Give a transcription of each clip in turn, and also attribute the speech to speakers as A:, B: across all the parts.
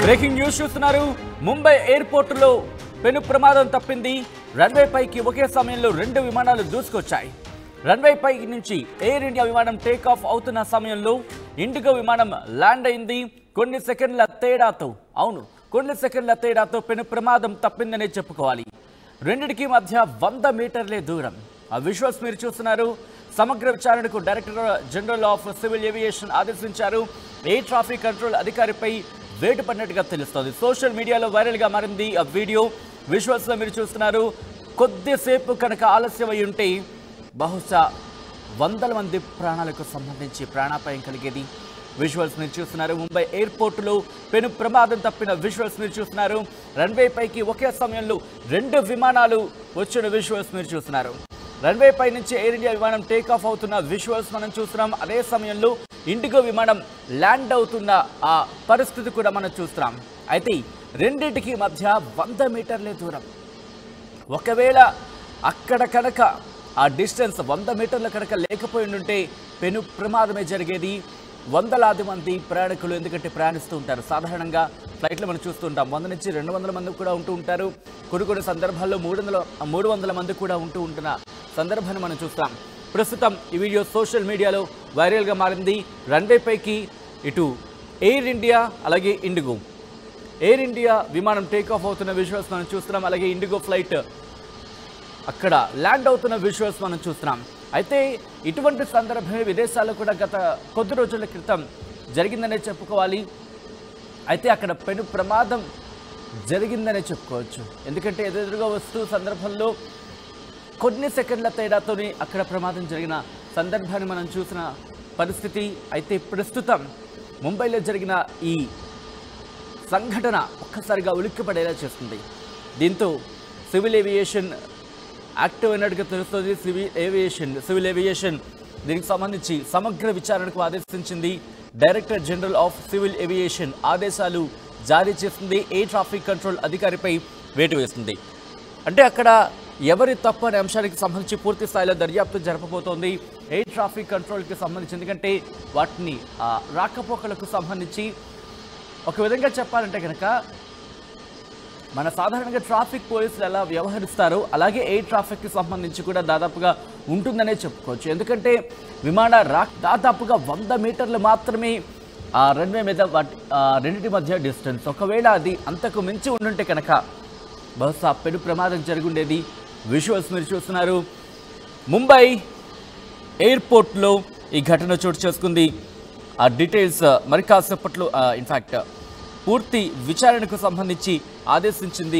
A: breaking news చూస్తున్నారు ముంబై ఎయిర్పోర్టులో పెను ప్రమాదం తప్పింది రన్వే పైకి ఒకే సమయంలో రెండు విమానాలు దూసుకొచ్చాయి రన్వే పై నుంచి ఎయిర్ ఇండియా విమానం టేక్ ఆఫ్ అవుతున్న సమయంలో ఇండిగో విమానం ల్యాండ్ అయింది కొన్ని సెకండ్ల తేడాతో అవును కొన్ని సెకండ్ల తేడాతో పెను ప్రమాదం తప్పిందనే చెప్పుకోవాలి రెండిటికి మధ్య వంద మీటర్లే దూరం ఆ విజువల్స్ మీరు చూస్తున్నారు సమగ్ర విచారణకు director general of civil aviation ఆదేశించారు ఎయిర్ ట్రాఫిక్ కంట్రోల్ అధికారిపై వేటు పడినట్టుగా తెలుస్తోంది సోషల్ మీడియాలో వైరల్గా మారింది ఆ వీడియో విజువల్స్లో మీరు చూస్తున్నారు కొద్దిసేపు కనుక ఆలస్యం అయి ఉంటే బహుశా వందల మంది ప్రాణాలకు సంబంధించి ప్రాణాపాయం కలిగేది విజువల్స్ మీరు చూస్తున్నారు ముంబై ఎయిర్పోర్టులో పెను ప్రమాదం తప్పిన విజువల్స్ మీరు చూస్తున్నారు రన్వే పైకి ఒకే సమయంలో రెండు విమానాలు వచ్చిన విజువల్స్ మీరు చూస్తున్నారు రన్వే పై నుంచి ఎయిర్ ఇండియా విమానం టేక్ ఆఫ్ అవుతున్న విజువల్స్ మనం చూస్తున్నాం అదే సమయంలో ఇండిగో విమానం ల్యాండ్ అవుతున్న ఆ పరిస్థితి కూడా మనం చూస్తున్నాం అయితే రెండింటికి మధ్య వంద మీటర్లే దూరం ఒకవేళ అక్కడ కనుక ఆ డిస్టెన్స్ వంద మీటర్ల కనుక లేకపోయి ఉంటే పెను ప్రమాదమే జరిగేది వందలాది మంది ప్రయాణికులు ఎందుకంటే ప్రయాణిస్తూ ఉంటారు సాధారణంగా ఫ్లైట్లో మనం చూస్తూ ఉంటాం వంద నుంచి రెండు వందల మంది కూడా ఉంటూ ఉంటారు కొన్ని కొన్ని సందర్భాల్లో మూడు వందల మూడు వందల మంది కూడా ఉంటూ ఉంటున్న సందర్భాన్ని మనం చూస్తాం ప్రస్తుతం ఈ వీడియో సోషల్ మీడియాలో వైరల్గా మారింది రన్వే పైకి ఇటు ఎయిర్ ఇండియా అలాగే ఇండిగో ఎయిర్ ఇండియా విమానం టేక్ ఆఫ్ అవుతున్న విజువల్స్ మనం చూస్తున్నాం అలాగే ఇండిగో ఫ్లైట్ అక్కడ ల్యాండ్ అవుతున్న విజువల్స్ మనం చూస్తున్నాం అయితే ఇటువంటి సందర్భమే విదేశాల్లో కూడా గత కొద్ది రోజుల క్రితం జరిగిందనే చెప్పుకోవాలి అయితే అక్కడ పెను ప్రమాదం జరిగిందనే చెప్పుకోవచ్చు ఎందుకంటే ఎదురుగా వస్తూ సందర్భంలో కొన్ని సెకండ్ల తేడాతోనే అక్కడ ప్రమాదం జరిగిన సందర్భాన్ని మనం చూసిన పరిస్థితి అయితే ప్రస్తుతం ముంబైలో జరిగిన ఈ సంఘటన ఒక్కసారిగా ఉలిక్కిపడేలా చేస్తుంది దీంతో సివిల్ ఏవియేషన్ యాక్టివ్ అయినట్టుగా తెలుస్తుంది సివిల్ ఏవియేషన్ సివిల్ ఏవియేషన్ దీనికి సంబంధించి సమగ్ర విచారణకు ఆదేశించింది director general of civil aviation ఆదేశాలు జారీ చేస్తుంది ఎయిర్ ట్రాఫిక్ కంట్రోల్ అధికారిపై వేటు వేస్తుంది అంటే అక్కడ ఎవరి తప్పు అనే అంశానికి సంబంధించి పూర్తి స్థాయిలో దర్యాప్తు జరపబోతోంది ఎయిర్ ట్రాఫిక్ కంట్రోల్కి సంబంధించి ఎందుకంటే వాటిని ఆ, రాకపోకలకు సంబంధించి ఒక విధంగా చెప్పాలంటే కనుక మన సాధారణంగా ట్రాఫిక్ పోలీసులు ఎలా వ్యవహరిస్తారో అలాగే ఎయిర్ ట్రాఫిక్కి సంబంధించి కూడా దాదాపుగా ఉంటుందనే చెప్పుకోవచ్చు ఎందుకంటే విమాన రా దాదాపుగా వంద మీటర్లు మాత్రమే ఆ రన్వే మీద వాటి ఆ రెండింటి మధ్య డిస్టెన్స్ ఒకవేళ అది అంతకు మించి ఉండుంటే కనుక బహుశా పెను ప్రమాదం జరుగుండేది విజువల్స్ మీరు చూస్తున్నారు ముంబై ఎయిర్పోర్ట్లో ఈ ఘటన చోటు చేసుకుంది ఆ డీటెయిల్స్ మరి కాసేపట్లో ఇన్ఫ్యాక్ట్ పూర్తి విచారణకు సంబంధించి ఆదేశించింది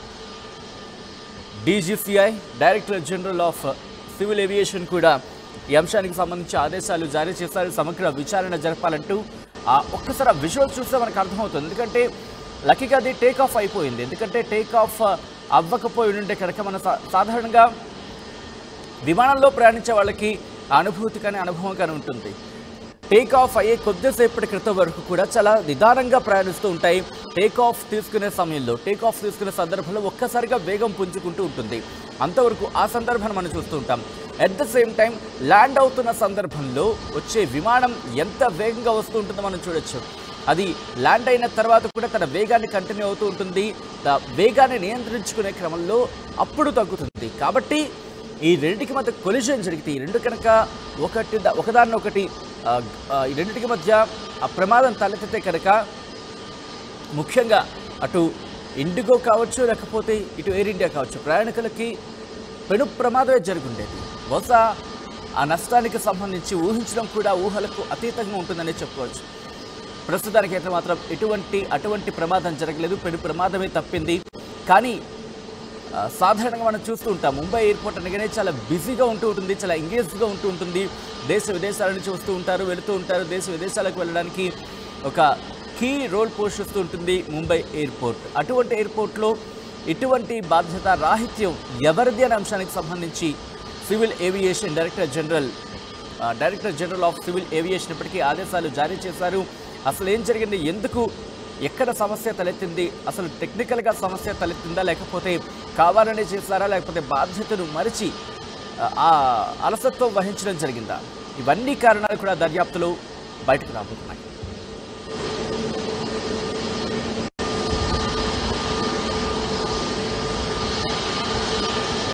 A: DGCI director general of civil aviation కూడా ఈ అంశానికి సంబంధించి ఆదేశాలు జారీ చేశారు సమగ్ర విచారణ జరపాలంటూ ఆ ఒక్కసారి ఆ విజువల్ చూస్తే మనకు అర్థమవుతుంది ఎందుకంటే లక్కీగా అది టేక్ ఆఫ్ అయిపోయింది ఎందుకంటే టేక్ ఆఫ్ అవ్వకపోయి ఉంటే కనుక మన సా- సాధారణంగా విమానంలో ప్రయాణించే వాళ్ళకి ఆ అనుభూతి కానీ అనుభవం కానీ ఉంటుంది టేక్ ఆఫ్ అయ్యే కొద్దిసేపటి క్రితం వరకు కూడా చాలా నిదానంగా ప్రయాణిస్తూ ఉంటాయి టేక్ ఆఫ్ తీసుకునే సమయంలో టేక్ ఆఫ్ తీసుకునే సందర్భంలో ఒక్కసారిగా వేగం పుంజుకుంటూ ఉంటుంది అంతవరకు ఆ సందర్భాన్ని మనం చూస్తూ ఉంటాం at the same time land అవుతున్న సందర్భంలో వచ్చే విమానం ఎంత వేగంగా వస్తూ ఉంటుందో మనం చూడొచ్చు అది ల్యాండ్ అయిన తర్వాత కూడా తన వేగాన్ని కంటిన్యూ అవుతూ ఉంటుంది త- వేగాన్ని నియంత్రించుకునే క్రమంలో అప్పుడు తగ్గుతుంది కాబట్టి ఈ రెండింటికి మధ్య కొలిజన్ జరిగితే ఈ రెండు కనుక ఒకటి ద- ఒకదాన్ని ఒకటి ఆ, ఆ, ఈ రెండింటికి మధ్య ఆ ప్రమాదం తలెత్తితే కనుక ముఖ్యంగా అటు ఇండిగో కావచ్చు లేకపోతే ఇటు ఎయిర్ ఇండియా కావచ్చు ప్రయాణికులకి పెను ప్రమాదమే జరుగుండేది బహుశా ఆ నష్టానికి సంబంధించి ఊహించడం కూడా ఊహలకు అతీతంగా ఉంటుందనే చెప్పుకోవచ్చు ప్రస్తుతానికైతే మాత్రం ఎటువంటి అటువంటి ప్రమాదం జరగలేదు పెను ప్రమాదమే తప్పింది కానీ ఆ, సాధారణంగా మనం చూస్తూ ఉంటాం ముంబై ఎయిర్పోర్ట్ అనగానే చాలా బిజీగా ఉంటూ ఉంటుంది చాలా ఎంగేజ్డ్గా ఉంటూ ఉంటుంది దేశ విదేశాల నుంచి వస్తూ ఉంటారు వెళుతూ ఉంటారు దేశ విదేశాలకు వెళ్ళడానికి ఒక కీ రోల్ పోషిస్తూ ఉంటుంది ముంబై ఎయిర్పోర్ట్ అటువంటి ఎయిర్పోర్ట్లో ఇటువంటి బాధ్యత రాహిత్యం ఎవరిది అనే అంశానికి సంబంధించి సివిల్ ఏవియేషన్ డైరెక్టర్ జనరల్ ఆ, director general of civil aviation ఇప్పటికీ ఆదేశాలు జారీ చేశారు అసలు ఏం జరిగింది ఎందుకు ఎక్కడ సమస్య తలెత్తింది అసలు టెక్నికల్గా సమస్య తలెత్తిందా లేకపోతే కావాలనే చేశారా లేకపోతే బాధ్యతను మరిచి ఆ, ఆ అలసత్వం వహించడం జరిగిందా ఇవన్నీ కారణాలు కూడా దర్యాప్తులో బయటకు రాబోతున్నాయి